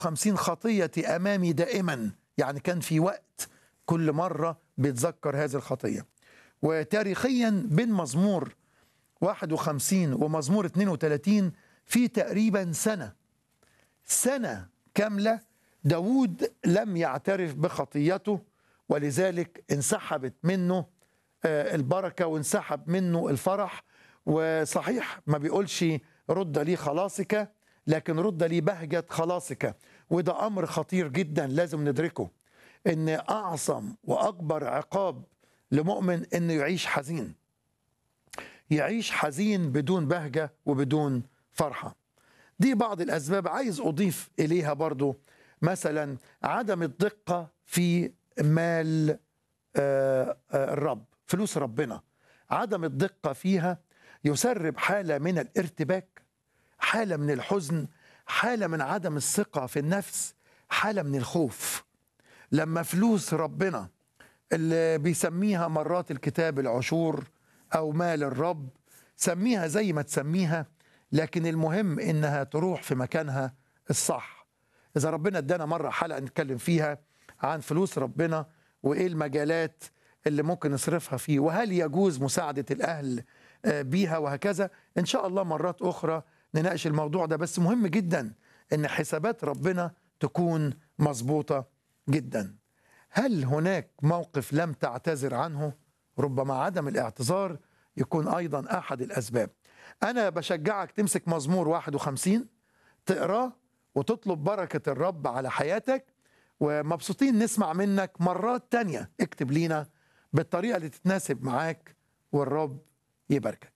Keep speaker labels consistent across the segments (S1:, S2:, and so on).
S1: خمسين خطيتي أمامي دائما يعني كان في وقت كل مرة بيتذكر هذه الخطية وتاريخيا بين مزمور 51 ومزمور 32 في تقريبا سنة سنة كاملة داود لم يعترف بخطيته ولذلك انسحبت منه البركة وانسحب منه الفرح وصحيح ما بيقولش رد لي خلاصك لكن رد لي بهجة خلاصك وده أمر خطير جدا لازم ندركه إن أعظم وأكبر عقاب لمؤمن إنه يعيش حزين يعيش حزين بدون بهجة وبدون فرحة دي بعض الأسباب عايز أضيف إليها برضو مثلا عدم الدقة في مال الرب فلوس ربنا عدم الدقة فيها يسرب حالة من الارتباك حالة من الحزن حالة من عدم الثقة في النفس حالة من الخوف لما فلوس ربنا اللي بيسميها مرات الكتاب العشور أو مال الرب سميها زي ما تسميها لكن المهم إنها تروح في مكانها الصح إذا ربنا ادانا مرة حلقة نتكلم فيها عن فلوس ربنا وإيه المجالات اللي ممكن نصرفها فيه وهل يجوز مساعدة الأهل بيها وهكذا إن شاء الله مرات أخرى نناقش الموضوع ده بس مهم جدا إن حسابات ربنا تكون مظبوطة جدا هل هناك موقف لم تعتذر عنه ربما عدم الاعتذار يكون أيضا أحد الأسباب أنا بشجعك تمسك مزمور 51 تقراه وتطلب بركة الرب على حياتك ومبسوطين نسمع منك مرات تانية اكتب لينا بالطريقة اللي تتناسب معاك والرب يباركك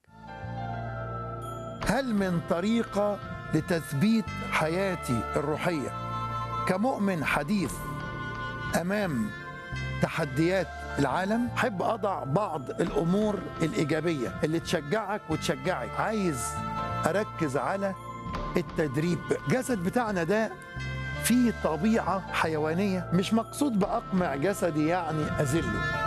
S1: هل من طريقة لتثبيت حياتي الروحية كمؤمن حديث أمام تحديات العالم حب أضع بعض الأمور الإيجابية اللي تشجعك وتشجعك عايز أركز على التدريب جسد بتاعنا ده فيه طبيعة حيوانية مش مقصود بأقمع جسدي يعني أذله